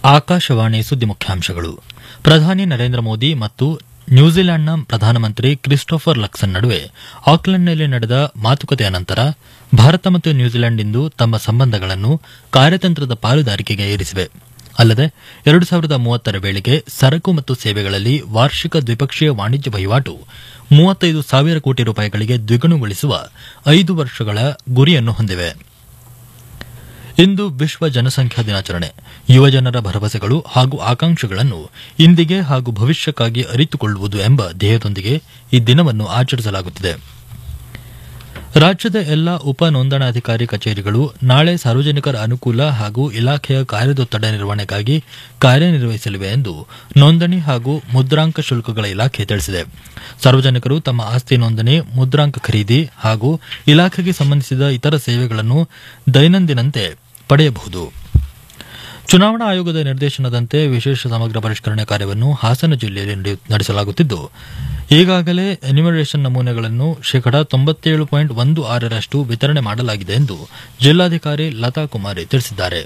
ಆಕಾಶವಾಣಿ ಸುದ್ದಿ ಮುಖ್ಯಾಂಶಗಳು ಪ್ರಧಾನಿ ನರೇಂದ್ರ ಮೋದಿ ಮತ್ತು ನ್ಯೂಜಿಲೆಂಡ್ನ ಪ್ರಧಾನಮಂತ್ರಿ ಕ್ರಿಸ್ಟೋಫರ್ ಲಕ್ಸನ್ ನಡುವೆ ಆಕ್ಲೆಂಡ್ನಲ್ಲಿ ನಡೆದ ಮಾತುಕತೆಯ ನಂತರ ಭಾರತ ಮತ್ತು ನ್ಯೂಜಿಲೆಂಡ್ ಇಂದು ತಮ್ಮ ಸಂಬಂಧಗಳನ್ನು ಕಾರ್ಯತಂತ್ರದ ಪಾಲುದಾರಿಕೆಗೆ ಏರಿಸಿವೆ ಅಲ್ಲದೆ ಎರಡು ಸಾವಿರದ ಮೂವತ್ತರ ವೇಳೆಗೆ ಸರಕು ಮತ್ತು ಸೇವೆಗಳಲ್ಲಿ ವಾರ್ಷಿಕ ದ್ವಿಪಕ್ಷೀಯ ವಾಣಿಜ್ಯ ವಹಿವಾಟು ಮೂವತ್ತೈದು ಸಾವಿರ ಕೋಟಿ ರೂಪಾಯಿಗಳಿಗೆ ದ್ವಿಗುಣಗೊಳಿಸುವ ಐದು ವರ್ಷಗಳ ಗುರಿಯನ್ನು ಹೊಂದಿವೆ ಇಂದು ವಿಶ್ವ ಜನಸಂಖ್ಯಾ ದಿನಾಚರಣೆ ಯುವಜನರ ಭರವಸೆಗಳು ಹಾಗೂ ಆಕಾಂಕ್ಷೆಗಳನ್ನು ಇಂದಿಗೆ ಹಾಗೂ ಭವಿಷ್ಯಕ್ಕಾಗಿ ಅರಿತುಕೊಳ್ಳುವುದು ಎಂಬ ಧ್ಯೇಯದೊಂದಿಗೆ ಈ ದಿನವನ್ನು ಆಚರಿಸಲಾಗುತ್ತಿದೆ ರಾಜ್ಯದ ಎಲ್ಲ ಉಪ ನೋಂದಣಾಧಿಕಾರಿ ಕಚೇರಿಗಳು ನಾಳೆ ಸಾರ್ವಜನಿಕರ ಅನುಕೂಲ ಹಾಗೂ ಇಲಾಖೆಯ ಕಾರ್ಯದೊತ್ತಡ ನಿರ್ವಹಣೆಗಾಗಿ ಕಾರ್ಯನಿರ್ವಹಿಸಲಿವೆ ಎಂದು ನೋಂದಣಿ ಹಾಗೂ ಮುದ್ರಾಂಕ ಶುಲ್ಕಗಳ ಇಲಾಖೆ ತಿಳಿಸಿದೆ ಸಾರ್ವಜನಿಕರು ತಮ್ಮ ಆಸ್ತಿ ನೋಂದಣಿ ಮುದ್ರಾಂಕ ಖರೀದಿ ಹಾಗೂ ಇಲಾಖೆಗೆ ಸಂಬಂಧಿಸಿದ ಇತರ ಸೇವೆಗಳನ್ನು ದೈನಂದಿನಂತೆ ಪಡೆಯಬಹುದು ಚುನಾವಣಾ ಆಯೋಗದ ನಿರ್ದೇಶನದಂತೆ ವಿಶೇಷ ಸಮಗ್ರ ಪರಿಷ್ಕರಣೆ ಕಾರ್ಯವನ್ನು ಹಾಸನ ಜಿಲ್ಲೆಯಲ್ಲಿ ನಡೆಯು- ನಡೆಸಲಾಗುತ್ತಿದ್ದು ಈಗಾಗಲೇ ಎನ್ಯುಮರೇಷನ್ ನಮೂನೆಗಳನ್ನು ಶೇಕಡಾ ತೊಂಬತ್ತೇಳು ಪಾಯಿಂಟ್ ಒಂದು ಆರರಷ್ಟು ವಿತರಣೆ ಮಾಡಲಾಗಿದೆ ಎಂದು ಜಿಲ್ಲಾಧಿಕಾರಿ ಲತಾ ಕುಮಾರಿ ತಿಳಿಸಿದ್ದಾರೆ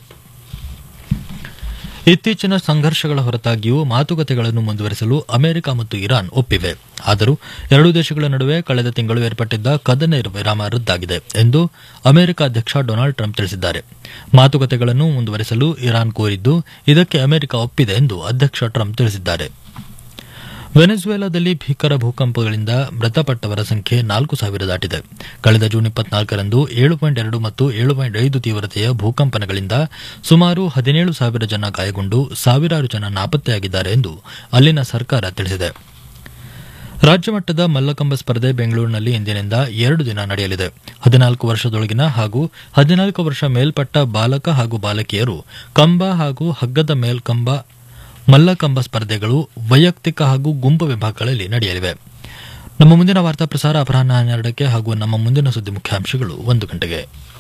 ಇತ್ತೀಚಿನ ಸಂಘರ್ಷಗಳ ಹೊರತಾಗಿಯೂ ಮಾತುಕತೆಗಳನ್ನು ಮುಂದುವರೆಸಲು ಅಮೆರಿಕ ಮತ್ತು ಇರಾನ್ ಒಪ್ಪಿವೆ ಆದರೂ ಎರಡೂ ದೇಶಗಳ ನಡುವೆ ಕಳೆದ ತಿಂಗಳು ಏರ್ಪಟ್ಟಿದ್ದ ಕದನ ವಿರಾಮ ರದ್ದಾಗಿದೆ ಎಂದು ಅಮೆರಿಕ ಅಧ್ಯಕ್ಷ ಡೊನಾಲ್ಡ್ ಟ್ರಂಪ್ ತಿಳಿಸಿದ್ದಾರೆ ಮಾತುಕತೆಗಳನ್ನು ಮುಂದುವರೆಸಲು ಇರಾನ್ ಕೋರಿದ್ದು ಇದಕ್ಕೆ ಅಮೆರಿಕ ಒಪ್ಪಿದೆ ಎಂದು ಅಧ್ಯಕ್ಷ ಟ್ರಂಪ್ ತಿಳಿಸಿದ್ದಾರೆ ವೆನೆಜುವೆಲಾದಲ್ಲಿ ಭೀಕರ ಭೂಕಂಪಗಳಿಂದ ಮೃತಪಟ್ಟವರ ಸಂಖ್ಯೆ ನಾಲ್ಕು ಸಾವಿರ ದಾಟಿದೆ ಕಳೆದ ಜೂನ್ ಇಪ್ಪತ್ನಾಲ್ಕರಂದು ಏಳು ಪಾಯಿಂಟ್ ಎರಡು ಮತ್ತು ಏಳು ಪಾಯಿಂಟ್ ಐದು ತೀವ್ರತೆಯ ಭೂಕಂಪನಗಳಿಂದ ಸುಮಾರು ಹದಿನೇಳು ಸಾವಿರ ಜನ ಗಾಯಗೊಂಡು ಸಾವಿರಾರು ಜನ ನಾಪತ್ತೆಯಾಗಿದ್ದಾರೆ ಎಂದು ಅಲ್ಲಿನ ಸರ್ಕಾರ ತಿಳಿಸಿದೆ ರಾಜ್ಯ ಮಟ್ಟದ ಮಲ್ಲಕಂಬ ಸ್ಪರ್ಧೆ ಬೆಂಗಳೂರಿನಲ್ಲಿ ಇಂದಿನಿಂದ ಎರಡು ದಿನ ನಡೆಯಲಿದೆ ಹದಿನಾಲ್ಕು ವರ್ಷದೊಳಗಿನ ಹಾಗೂ ಹದಿನಾಲ್ಕು ವರ್ಷ ಮೇಲ್ಪಟ್ಟ ಬಾಲಕ ಹಾಗೂ ಬಾಲಕಿಯರು ಕಂಬ ಹಾಗೂ ಹಗ್ಗದ ಮೇಲ್ಕಂಬ ಮಲ್ಲಕಂಬ ಸ್ಪರ್ಧೆಗಳು ವೈಯಕ್ತಿಕ ಹಾಗೂ ಗುಂಪು ವಿಭಾಗಗಳಲ್ಲಿ ನಡೆಯಲಿವೆ ನಮ್ಮ ಮುಂದಿನ ವಾರ್ತಾ ಪ್ರಸಾರ ಅಪರಾಹ್ನ ಹನ್ನೆರಡಕ್ಕೆ ಹಾಗೂ ನಮ್ಮ ಮುಂದಿನ ಸುದ್ದಿ ಮುಖ್ಯಾಂಶಗಳು ಒಂದು ಗಂಟೆಗೆ